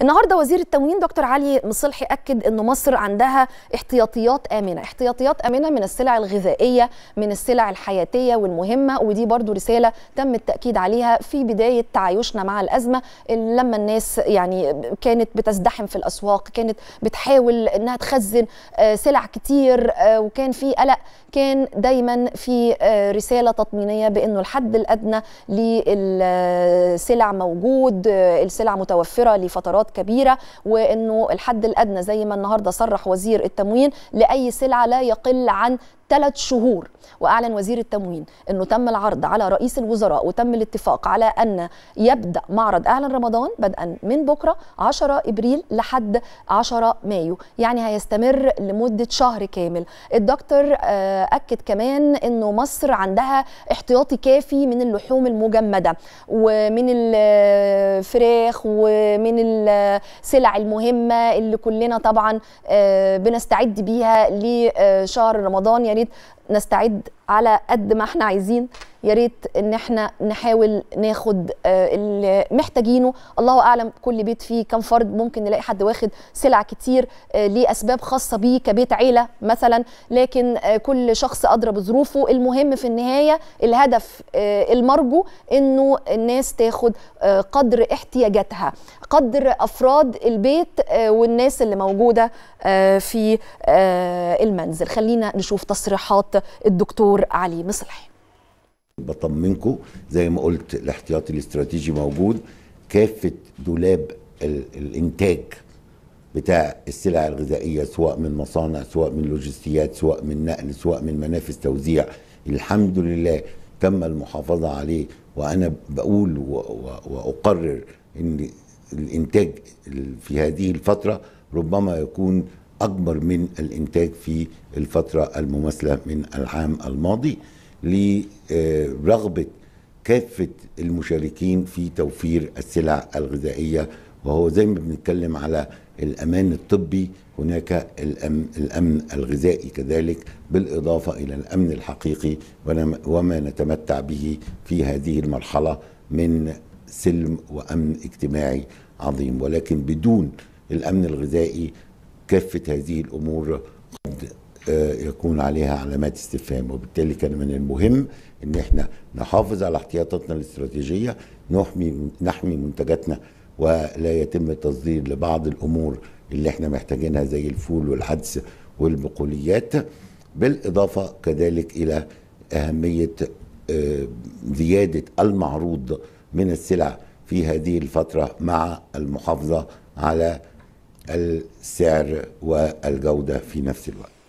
النهارده وزير التموين دكتور علي مصلحي اكد انه مصر عندها احتياطيات امنه احتياطيات امنه من السلع الغذائيه من السلع الحياتيه والمهمه ودي برضو رساله تم التاكيد عليها في بدايه تعايشنا مع الازمه لما الناس يعني كانت بتزدحم في الاسواق كانت بتحاول انها تخزن سلع كتير وكان في قلق كان دايما في رساله تطمينيه بانه الحد الادنى للسلع موجود السلع متوفره لفترات كبيره وانه الحد الادنى زي ما النهارده صرح وزير التموين لاي سلعه لا يقل عن ثلاث شهور واعلن وزير التموين انه تم العرض على رئيس الوزراء وتم الاتفاق على ان يبدا معرض اعلن رمضان بدءا من بكره 10 ابريل لحد 10 مايو يعني هيستمر لمده شهر كامل الدكتور اكد كمان انه مصر عندها احتياطي كافي من اللحوم المجمده ومن الفراخ ومن السلع المهمه اللي كلنا طبعا بنستعد بيها لشهر رمضان يا ريت نستعد على قد ما احنا عايزين يا ريت ان احنا نحاول ناخد اللي محتاجينه الله اعلم كل بيت فيه كم فرد ممكن نلاقي حد واخد سلع كتير لاسباب خاصه بيه كبيت عيله مثلا لكن كل شخص ادرى بظروفه المهم في النهايه الهدف المرجو انه الناس تاخد قدر احتياجاتها قدر افراد البيت والناس اللي موجوده في المنزل خلينا نشوف تصريحات الدكتور علي مصلحي بطمنكم زي ما قلت الاحتياطي الاستراتيجي موجود كافه دولاب الانتاج بتاع السلع الغذائيه سواء من مصانع سواء من لوجستيات سواء من نقل سواء من منافذ توزيع الحمد لله تم المحافظه عليه وانا بقول واقرر ان الانتاج في هذه الفتره ربما يكون اكبر من الانتاج في الفتره المماثله من العام الماضي لرغبه كافه المشاركين في توفير السلع الغذائيه وهو زي ما بنتكلم على الامان الطبي هناك الامن, الأمن الغذائي كذلك بالاضافه الى الامن الحقيقي وما نتمتع به في هذه المرحله من سلم وامن اجتماعي عظيم ولكن بدون الامن الغذائي كافه هذه الامور قد يكون عليها علامات استفهام وبالتالي كان من المهم ان احنا نحافظ على احتياطاتنا الاستراتيجيه نحمي نحمي منتجاتنا ولا يتم التصدير لبعض الامور اللي احنا محتاجينها زي الفول والعدس والبقوليات بالاضافه كذلك الى اهميه زياده المعروض من السلع في هذه الفتره مع المحافظه على السعر والجوده في نفس الوقت